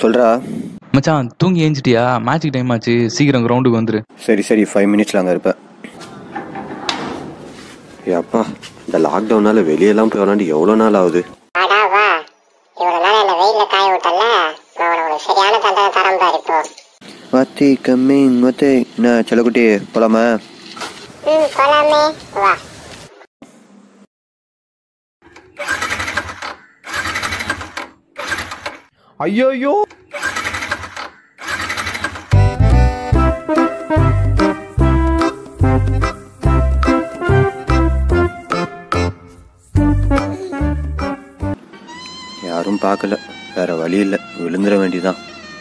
சொல்கிறா மச்சான் தூங்கி ஏஞ்சிட்டியா மேட்சுக்கு டைம் ஆச்சு சீக்கிரம் கிரவுண்டுக்கு வந்துரு சரி சரி ஃபைவ் மினிட்ஸில் அங்கே இருப்பேன் ஏ அப்பா இந்த லாக்டவுனால் வெளியெல்லாம் போய் விளாண்டு எவ்வளோ நாள் ஆகுது வாடா வா இவ்வளவு நாள் என்ன வெயில்ல காய விட்டல நான் உனக்கு சரியான தண்டனை தரம் பாரு இப்போ வாத்தி கம்மிங் வாத்தி என்ன செல்லக்குட்டி போலாமா ம் போலாமே வா ஐயோயோ யாரும் பார்க்கல வேற வழி இல்லை விழுந்துட வேண்டியதான்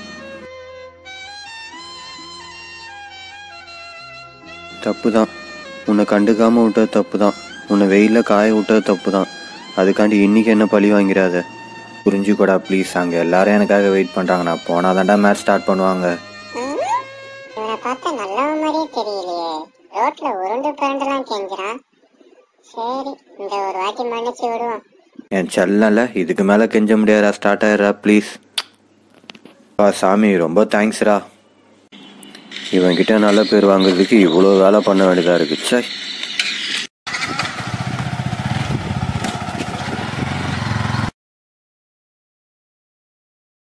தப்பு தான் உன்னை கண்டுக்காம விட்டது தப்பு தான் உன்னை வெயிலில் காய விட்டது தப்பு தான் அதுக்காண்டி இன்னைக்கு என்ன பழி வாங்கிறாத புரிஞ்சுக்கூடா ப்ளீஸ் அங்கே எல்லாரும் எனக்காக வெயிட் பண்ணுறாங்க நான் போனால் தாண்டா மேட்ச் ஸ்டார்ட் பண்ணுவாங்க ம், இவனை பார்த்தா நல்லவன் மாதிரியே தெரியலையே ரோட்ல உருண்டு பிறண்டுலாம் கெஞ்சுறான் சரி இந்த ஒரு வாட்டி மன்னிச்சு விடுவோம் என் செல்லல இதுக்கு மேலே கெஞ்ச முடியாதா ஸ்டார்ட் ஆயிடுறா ப்ளீஸ் வா சாமி ரொம்ப தேங்க்ஸ்ரா இவன்கிட்ட நல்ல பேர் வாங்குறதுக்கு இவ்வளோ வேலை பண்ண வேண்டியதாக இருக்கு ச்சே